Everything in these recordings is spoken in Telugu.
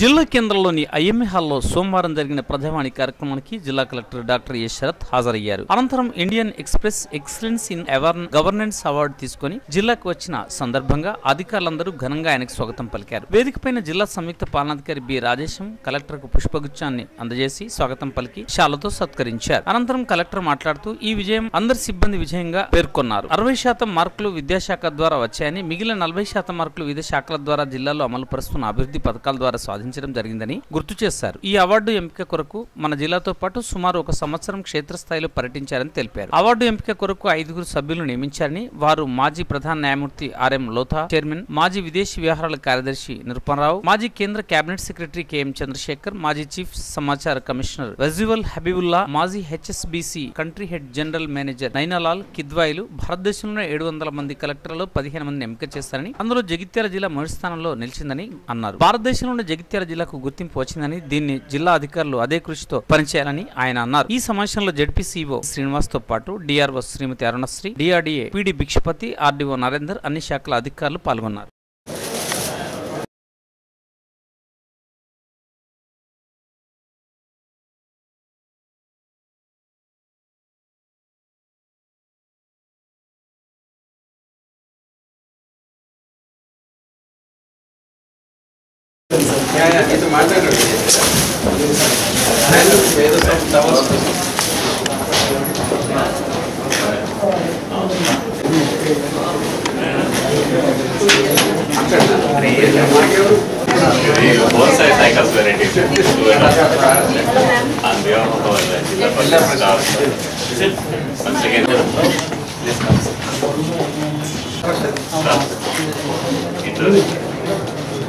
జిల్లా కేంద్రంలోని ఐఎంఏ హాల్లో సోమవారం జరిగిన ప్రజావాణి కార్యక్రమానికి జిల్లా కలెక్టర్ డాక్టర్ ఎస్ శరత్ హాజరయ్యారు అనంతరం ఇండియన్ ఎక్స్ప్రెస్ ఎక్సలెన్స్ ఇన్ అవార్న్ గవర్నెన్స్ అవార్డు తీసుకుని జిల్లాకు వచ్చిన సందర్భంగా అధికారులందరూ ఘనంగా ఆయనకు స్వాగతం పలికారు వేదికపైన జిల్లా సంయుక్త పాలనాధికారి బి రాజేశం కలెక్టర్ కు పుష్పగుచ్చాన్ని అందజేసి స్వాగతం పలికి శాలతో సత్కరించారు అనంతరం కలెక్టర్ మాట్లాడుతూ ఈ విజయం అందరి సిబ్బంది విజయంగా పేర్కొన్నారు అరవై శాతం మార్కులు విద్యాశాఖ ద్వారా వచ్చాయని మిగిలిన నలభై శాతం మార్కులు వివిధ శాఖల ద్వారా జిల్లాలో అమలు పరుస్తున్న అభివృద్ధి పథకాల ద్వారా సాధించడం జరిగిందని గుర్తు చేశారు ఈ అవార్డు ఎంపిక కొరకు మన జిల్లాతో పాటు సుమారు ఒక సంవత్సరం క్షేత్రస్థాయిలో పర్యటించారని తెలిపారు అవార్డు ఎంపిక కొరకు ఐదుగురు సభ్యులు నియమించారని వారు మాజీ ప్రధాన న్యాయమూర్తి ఆర్ఎం లోథా చైర్మన్ మాజీ విదేశీ వ్యవహారాల కార్యదర్శి నిరుపనరావు మాజీ కేంద్ర కేబినెట్ సెక్రటరీ కెఎం చంద్రశేఖర్ మాజీ చీఫ్ సమాచార కమిషనర్ వజీవల్ హబీబుల్లా మాజీ HSBC country head general manager Naina Lal కిద్వాయిలు భారతదేశంలో ఏడు వందల మంది కలెక్టర్లలో పదిహేను మందిని ఎంపిక చేస్తారని అందులో జగిత్యాల జిల్లా మొదటి స్థానంలో నిలిచిందని అన్నారు భారతదేశంలోని జగిత్యాల జిల్లాకు గుర్తింపు వచ్చిందని దీన్ని జిల్లా అధికారులు అదే కృషితో పనిచేయాలని ఆయన అన్నారు ఈ సమావేశంలో జడ్పీసీఓ శ్రీనివాస్ తో పాటు DRO Srimathi Arunasri DRDA PD Bhikshapathi RDO Narender అన్ని శాఖల అధికారులు పాల్గొన్నారు both sides cycles variety to and on behalf of our Jilla Police staff. Once again, Introduction.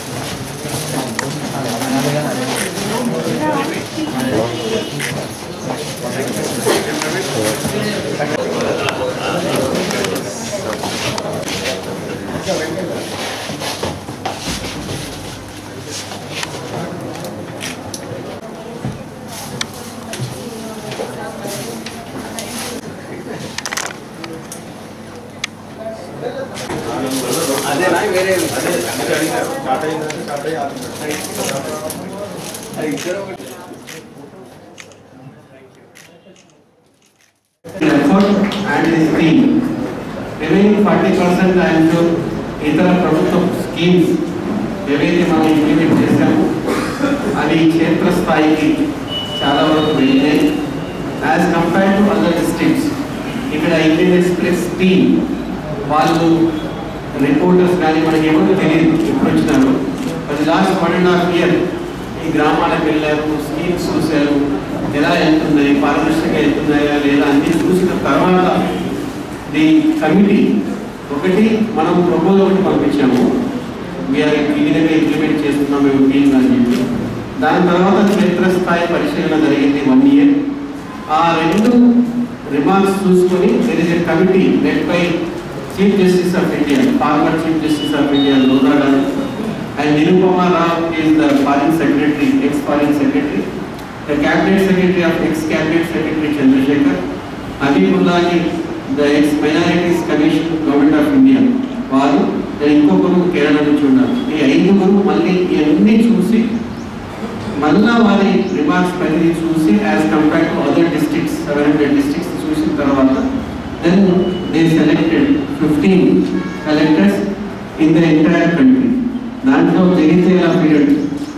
effort and his team. Remaining forty percent I am sure ఇతర ప్రభుత్వ స్కీమ్స్ ఏవైతే మనం ఇంప్లిమెంట్ చేశామో అవి క్షేత్రస్థాయికి చాలా వరకు వెళ్ళాయి as compare to other districts ఇక్కడ ఇండియన్ ఎక్స్ప్రెస్ టీమ్ వాళ్ళు రిపోర్టర్స్ కానీ మనకి ఎవరు తెలియదు ఎప్పుడు వచ్చినారు అది last one and half year ఈ గ్రామాలకు వెళ్ళారు స్కీమ్స్ చూశారు ఎలా వెళ్తున్నాయి పారదర్శకంగా వెళ్తున్నాయా లేదా అన్ని చూసిన తర్వాత ది కమిటీ ఒకటి మనం ప్రపోజల్ ఒకటి పంపించాము వీఆర్ ఈ విధంగా ఇంప్లిమెంట్ చేస్తున్నాం మేము టీమ్ అని చెప్పి దాని తర్వాత క్షేత్రస్థాయి పరిశీలన జరిగింది వన్ ఇయర్ ఆ రెండు రిమార్క్స్ చూసుకొని there is a committee led by chief justice of India former chief justice of India Lodha garu and Nirupama Rao is the foreign secretary ex foreign secretary the cabinet secretary of ex cabinet secretary Chandrasekhar హబీబుల్లాని the ex minorities commission government of India వారు then ఇంకొకరు కేరళ నుంచి ఉన్నారు ఈ ఐదుగురు మళ్ళీ ఇవన్నీ చూసి మళ్ళా వారి రిమార్క్స్ ప్రతిదీ చూసి as compare to other districts seven hundred districts చూసిన తర్వాత then they selected fifteen collectors in the entire country దాంట్లో Jagtial period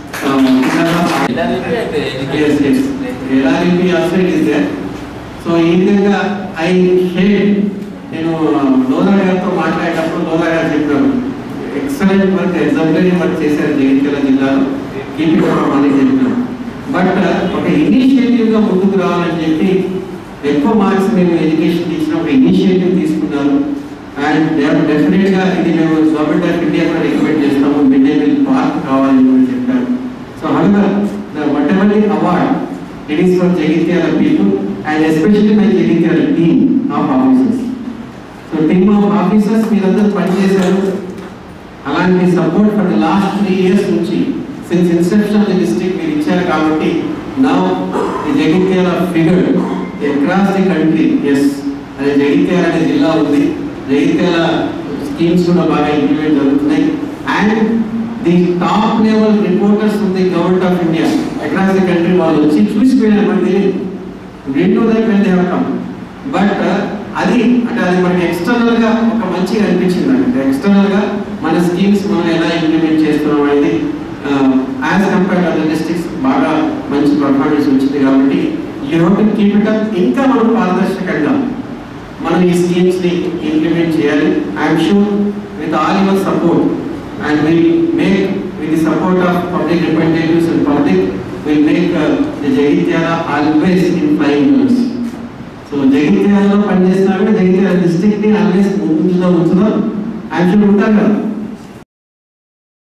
LRMP also is there so ఈ విధంగా ఐ షేడ్ నేను లోనా గారితో మాట్లాడేటప్పుడు లోనా గారు చెప్పారు ఎక్సలెంట్ వర్క్ ఎగ్జాంపుల్ వర్క్ చేశారు జగిత్యాల జిల్లాలో కీప్ ఇట్ అప్ అని చెప్పినాం బట్ ఒక ఇనిషియేటివ్ గా ముందుకు రావాలని చెప్పి ఎక్కువ మార్క్స్ మేము ఎడ్యుకేషన్ ఇచ్చిన ఒక ఇనిషియేటివ్ తీసుకున్నారు అండ్ డెఫినెట్ గా ఇది మేము గవర్నమెంట్ ఆఫ్ ఇండియా కూడా రికమెండ్ చేస్తాము మిడ్ డే మీల్ పార్క్ కావాలని కూడా చెప్పారు so hunger the whatever the award it is for Jagtial people and especially my Jagtial team of officers so team of officers మీరందరూ పనిచేశారు అలాంటి support for the last three years నుంచి since inception of the district మీరు ఇచ్చారు కాబట్టి నా the Jagtial figure across the country yes అది జగిత్యాల అనే జిల్లా ఉంది జగిత్యాల స్కీమ్స్ కూడా బాగా ఇంప్లిమెంట్ జరుగుతున్నాయి and the top level reporters of the government of India across the country వాళ్ళు వచ్చి చూసిపోయినారు మనకి తెలియదు రెండో దాకా వెళ్ళి వెళ్తాం బట్ అది అంటే అది మనకి ఎక్స్టర్నల్ గా ఒక మంచిగా అనిపించింది అంటే ఎక్స్టర్నల్ గా మన స్కీమ్స్ మనం ఎలా ఇంప్లిమెంట్ చేస్తున్నాం అనేది యాజ్ కంపేర్ అదర్ డిస్ట్రిక్ట్స్ బాగా మంచి పర్ఫార్మెన్స్ వచ్చింది కాబట్టి you have to keep it up ఇంకా మనం పారదర్శకంగా మనం ఈ స్కీమ్స్ ని ఇంప్లిమెంట్ చేయాలి I'm sure with all your support and will make with the support of public representatives and public will make the Jagtial always in flying news so జగిత్యాలలో పనిచేస్తున్నా కూడా జగిత్యాల డిస్ట్రిక్ట్ ని ఆల్వేస్ ముందులో ఉంచుదాం ఐఎమ్ షూర్ ఉంటారు కదా